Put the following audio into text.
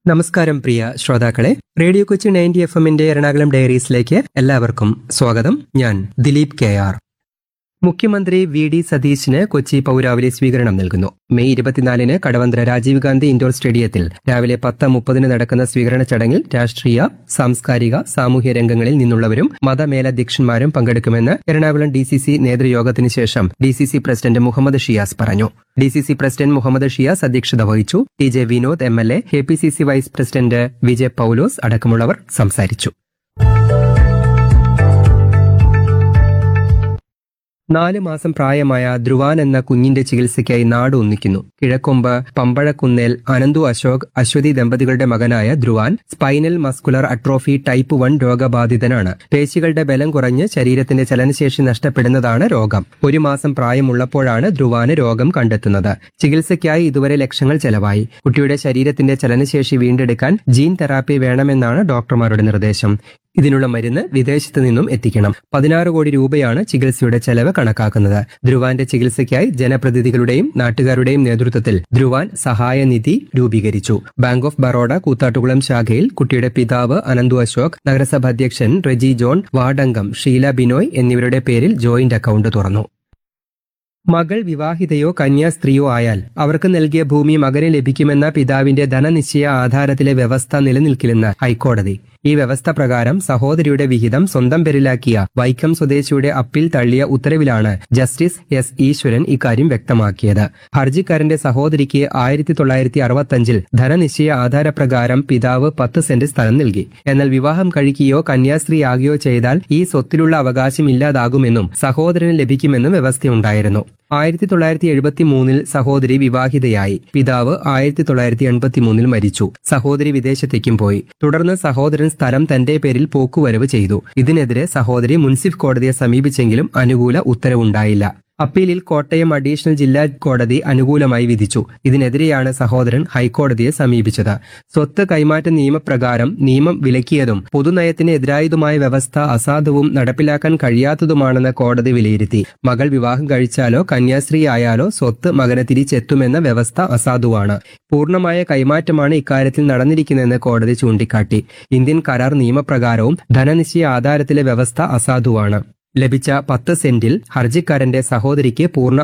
നമസ്കാരം പ്രിയ ശ്രോതാക്കളെ radio Kochi ninety F എമ്മിന്റെ എറണാകുളം ഡയറീസിലേക്ക് എല്ലാവർക്കും സ്വാഗതം ഞാൻ ദിലീപ് കെ ആർ മുഖ്യമന്ത്രി വി ഡി സതീശിന് കൊച്ചി പൗരാവലി സ്വീകരണം നൽകുന്നു മെയ് ഇരുപത്തിനാലിന് കടവന്ത്ര രാജീവ് ഗാന്ധി ഇൻഡോർ സ്റ്റേഡിയത്തിൽ രാവിലെ പത്ത് മുപ്പതിന് നടക്കുന്ന സ്വീകരണ ചടങ്ങിൽ രാഷ്ട്രീയ സാംസ്കാരിക സാമൂഹ്യ രംഗങ്ങളിൽ നിന്നുള്ളവരും മതമേലധ്യക്ഷന്മാരും പങ്കെടുക്കുമെന്ന് എറണാകുളം ഡി സി സി നേതൃയോഗത്തിന് ശേഷം D C C president Muhammad Shiyas പറഞ്ഞു D C C president Muhammad Shiyas അധ്യക്ഷത വഹിച്ചു T J Vinod M L A K P C C vice president Vijay Paulose അടക്കമുള്ളവർ സംസാരിച്ചു നാല് മാസം പ്രായമായ ധ്രുവാൻ എന്ന കുഞ്ഞിന്റെ ചികിത്സയ്ക്കായി നാട് ഒന്നിക്കുന്നു കിഴക്കൊമ്പ് പമ്പഴക്കുന്നേൽ അനന്തു അശോക് അശ്വതി ദമ്പതികളുടെ മകനായ Dhruvan spinal muscular atrophy type one രോഗബാധിതനാണ് പേശികളുടെ ബലം കുറഞ്ഞ് ശരീരത്തിന്റെ ചലനശേഷി നഷ്ടപ്പെടുന്നതാണ് രോഗം ഒരു മാസം പ്രായമുള്ളപ്പോഴാണ് ധ്രുവാന് രോഗം കണ്ടെത്തുന്നത് ചികിത്സയ്ക്കായി ഇതുവരെ ലക്ഷങ്ങൾ ചെലവായി കുട്ടിയുടെ ശരീരത്തിന്റെ ചലനശേഷി വീണ്ടെടുക്കാൻ ജീൻ തെറാപ്പി വേണമെന്നാണ് ഡോക്ടർമാരുടെ നിർദ്ദേശം ഇതിനുള്ള മരുന്ന് വിദേശത്ത് നിന്നും എത്തിക്കണം പതിനാറ് കോടി രൂപയാണ് ചികിത്സയുടെ ചെലവ് കണക്കാക്കുന്നത് ധ്രുവാന്റെ ചികിത്സയ്ക്കായി ജനപ്രതിനിധികളുടെയും നാട്ടുകാരുടെയും നേതൃത്വത്തിൽ ധ്രുവാൻ സഹായനിധി രൂപീകരിച്ചു ബാങ്ക് ഓഫ് ബറോഡ കൂത്താട്ടുകുളം ശാഖയിൽ കുട്ടിയുടെ പിതാവ് അനന്തു അശോക് നഗരസഭ അധ്യക്ഷൻ റെജി ജോൺ വാർഡംഗം ഷീല ബിനോയ് എന്നിവരുടെ പേരിൽ ജോയിന്റ് അക്കൗണ്ട് തുറന്നു മകൾ വിവാഹിതയോ കന്യാസ്ത്രീയോ ആയാൽ അവർക്ക് നൽകിയ ഭൂമി മകന് ലഭിക്കുമെന്ന പിതാവിന്റെ ധനനിശ്ചയ ആധാരത്തിലെ വ്യവസ്ഥ നിലനിൽക്കില്ലെന്ന് ഹൈക്കോടതി ഈ വ്യവസ്ഥ പ്രകാരം സഹോദരിയുടെ വിഹിതം സ്വന്തം പേരിലാക്കിയ വൈക്കം സ്വദേശിയുടെ അപ്പീൽ തള്ളിയ ഉത്തരവിലാണ് ജസ്റ്റിസ് എസ് ഈശ്വരൻ ഇക്കാര്യം വ്യക്തമാക്കിയത് ഹർജിക്കാരന്റെ സഹോദരിക്ക് ആയിരത്തി തൊള്ളായിരത്തി അറുപത്തഞ്ചിൽ ധനനിശ്ചയ ആധാരപ്രകാരം പിതാവ് പത്ത് സെന്റ് സ്ഥലം നൽകി എന്നാൽ വിവാഹം കഴിക്കുകയോ കന്യാസ്ത്രീയാകുകയോ ചെയ്താൽ ഈ സ്വത്തിലുള്ള അവകാശം ഇല്ലാതാകുമെന്നും സഹോദരന് ലഭിക്കുമെന്നും വ്യവസ്ഥയുണ്ടായിരുന്നു ആയിരത്തി തൊള്ളായിരത്തി എഴുപത്തി മൂന്നിൽ സഹോദരി വിവാഹിതയായി പിതാവ് ആയിരത്തി തൊള്ളായിരത്തി എൺപത്തി മൂന്നിൽ മരിച്ചു സഹോദരി വിദേശത്തേക്കും പോയി തുടർന്ന് സഹോദരൻ സ്ഥലം തന്റെ പേരിൽ പോക്കുവരവ് ചെയ്തു ഇതിനെതിരെ സഹോദരി മുൻസിഫ് കോടതിയെ സമീപിച്ചെങ്കിലും അനുകൂല ഉത്തരവുണ്ടായില്ല അപ്പീലിൽ കോട്ടയം അഡീഷണൽ ജില്ലാ കോടതി അനുകൂലമായി വിധിച്ചു ഇതിനെതിരെയാണ് സഹോദരൻ ഹൈക്കോടതിയെ സമീപിച്ചത് സ്വത്ത് കൈമാറ്റ നിയമപ്രകാരം നിയമം വിലക്കിയതും പൊതുനയത്തിന് എതിരായതുമായ വ്യവസ്ഥ അസാധുവും നടപ്പിലാക്കാൻ കഴിയാത്തതുമാണെന്ന് കോടതി വിലയിരുത്തി മകൾ വിവാഹം കഴിച്ചാലോ കന്യാസ്ത്രീ ആയാലോ സ്വത്ത് മകന് തിരിച്ചെത്തുമെന്ന വ്യവസ്ഥ അസാധുവാണ് പൂർണ്ണമായ കൈമാറ്റമാണ് ഇക്കാര്യത്തിൽ നടന്നിരിക്കുന്നതെന്ന് കോടതി ചൂണ്ടിക്കാട്ടി ഇന്ത്യൻ കരാർ നിയമപ്രകാരവും ധനനിശ്ചയ ആധാരത്തിലെ വ്യവസ്ഥ അസാധുവാണ് ലഭിച്ച പത്ത് സെന്റിൽ ഹർജിക്കാരന്റെ സഹോദരിക്ക് പൂർണ്ണ